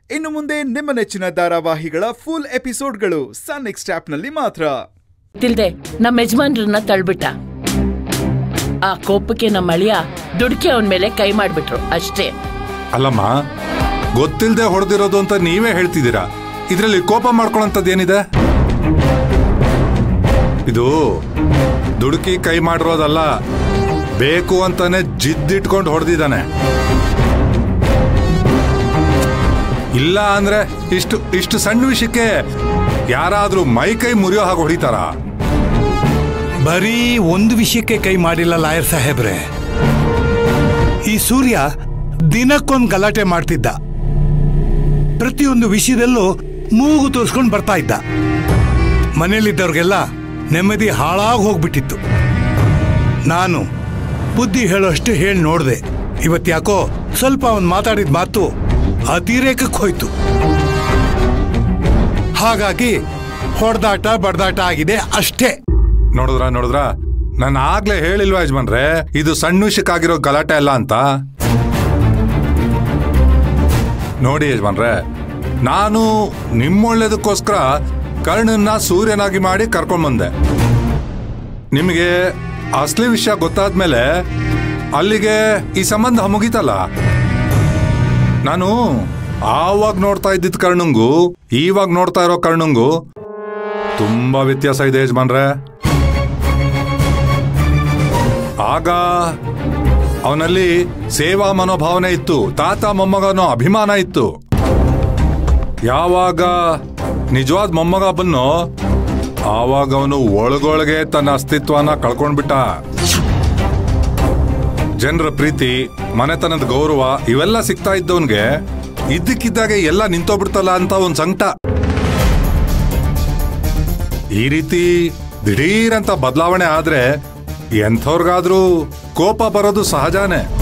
ಇನ್ನು ಮುಂದೆ ನಿಮ್ಮ ನೆಚ್ಚಿನ ಧಾರಾವಾಹಿಗಳ ಫುಲ್ ಎಪಿಸೋಡ್ಗಳು ಸನ್ ನೆಕ್ಸ್ಟ್ ಆಪ್ನಲ್ಲಿ ಮಾತ್ರ ತಿಲ್ದೆ ನಮ್ಮ ಯಜಮಾನ್ರನ್ನ ತಳ್ಬಿಟ್ಟ ಆ ಕೋಪಕ್ಕೆ ನಮ್ಮ ಅಳಿಯ ದುಡ್ಕಿ ಅವನ ಮೇಲೆ ಕೈ ಮಾಡ್ಬಿಟ್ರು ಅಷ್ಟೇ ಅಲ್ಲಮ್ಮ ಗೊತ್ತಿಲ್ಲದೆ ಹೊಡೆದಿರೋದು ಅಂತ ನೀವೇ ಹೇಳ್ತಿದ್ದೀರಾ ಇದರಲ್ಲಿ ಕೋಪ ಮಾಡ್ಕೊಳ್ಳೋಂಥದ್ದು ಏನಿದೆ ಇದು ದುಡುಕಿ ಕೈ ಮಾಡಿರೋದಲ್ಲ ಬೇಕು ಅಂತಾನೆ ಜಿದ್ದಿಟ್ಕೊಂಡು ಹೊಡೆದಿದ್ದಾನೆ ಇಲ್ಲ ಅಂದ್ರೆ ಇಷ್ಟು ಇಷ್ಟು ಸಣ್ಣ ವಿಷಯಕ್ಕೆ ಯಾರಾದ್ರೂ ಮೈ ಕೈ ಮುರಿಯೋ ಹಾಗೆ ಹೊಡಿತಾರಾ ಬರೀ ಒಂದು ವಿಷಯಕ್ಕೆ ಕೈ ಮಾಡಿಲ್ಲ ಲಾಯರ್ ಸಾಹೇಬ್ರೆ ಈ ಸೂರ್ಯ ದಿನಕ್ಕೊಂದು ಗಲಾಟೆ ಮಾಡ್ತಿದ್ದ ಪ್ರತಿಯೊಂದು ವಿಷಯದಲ್ಲೂ ಮೂಗು ತೋರಿಸ್ಕೊಂಡು ಬರ್ತಾ ಇದ್ದ ಮನೇಲಿದ್ದವ್ರಿಗೆಲ್ಲ ನೆಮ್ಮದಿ ಹಾಳಾಗಿ ಹೋಗ್ಬಿಟ್ಟಿತ್ತು ನಾನು ಬುದ್ಧಿ ಹೇಳೋಷ್ಟು ಹೇಳಿ ನೋಡಿದೆ ಇವತ್ತ್ಯಾಕೋ ಸ್ವಲ್ಪ ಅವನು ಮಾತಾಡಿದ ಮಾತು ಅತಿರೇಕಕ್ಕೆ ಹೋಯ್ತು ಹಾಗಾಗಿ ಹೊಡೆದಾಟ ಬಡ್ದಾಟ ಆಗಿದೆ ಅಷ್ಟೇ ನೋಡಿದ್ರ ನೋಡಿದ್ರ ನಾನು ಆಗ್ಲೇ ಹೇಳಿಲ್ವಾ ಯಜಮಾನ್ರೆ ಇದು ಸಣ್ಣ ವಿಷಯಕ್ಕಾಗಿರೋ ಗಲಾಟೆ ಅಲ್ಲ ಅಂತ ನೋಡಿ ಯಜಮಾನ್ರೆ ನಾನು ನಿಮ್ಮೊಳ್ಳೇದಕ್ಕೋಸ್ಕರ ಕರ್ಣನ್ನ ಸೂರ್ಯನಾಗಿ ಮಾಡಿ ಕರ್ಕೊಂಡ್ ಬಂದೆ ನಿಮಗೆ ಅಸಲಿ ವಿಷಯ ಗೊತ್ತಾದ್ಮೇಲೆ ಅಲ್ಲಿಗೆ ಈ ಸಂಬಂಧ ಮುಗೀತಲ್ಲ ನಾನು ಆವಾಗ ನೋಡ್ತಾ ಇದ್ದಿದ್ ಕರ್ಣಂಗೂ ಇವಾಗ ನೋಡ್ತಾ ಇರೋ ಕರ್ಣಂಗೂ ತುಂಬಾ ವ್ಯತ್ಯಾಸ ಇದೆ ಯಜಮಾನ್ರೆ ಆಗ ಅವನಲ್ಲಿ ಸೇವಾ ಮನೋಭಾವನೆ ಇತ್ತು ತಾತ ಮೊಮ್ಮಗನೋ ಅಭಿಮಾನ ಇತ್ತು ಯಾವಾಗ ನಿಜವಾದ ಮೊಮ್ಮಗ ಬನ್ನೋ ಆವಾಗ ಅವನು ಒಳಗೊಳಗೆ ತನ್ನ ಅಸ್ತಿತ್ವನ ಕಳ್ಕೊಂಡ್ಬಿಟ್ಟ ಜನರ ಪ್ರೀತಿ ಮನೆತನದ ಗೌರವ ಇವೆಲ್ಲ ಸಿಗ್ತಾ ಇದ್ದವನ್ಗೆ ಇದ್ದಕ್ಕಿದ್ದಾಗೆ ಎಲ್ಲ ನಿಂತೋಗ್ಬಿಡ್ತಲ್ಲ ಅಂತ ಒಂದ್ ಸಂಕಟ ಈ ರೀತಿ ದಿಢೀರಂತ ಬದಲಾವಣೆ ಆದ್ರೆ ಎಂಥವ್ರಿಗಾದ್ರೂ ಕೋಪ ಬರೋದು ಸಹಜಾನೇ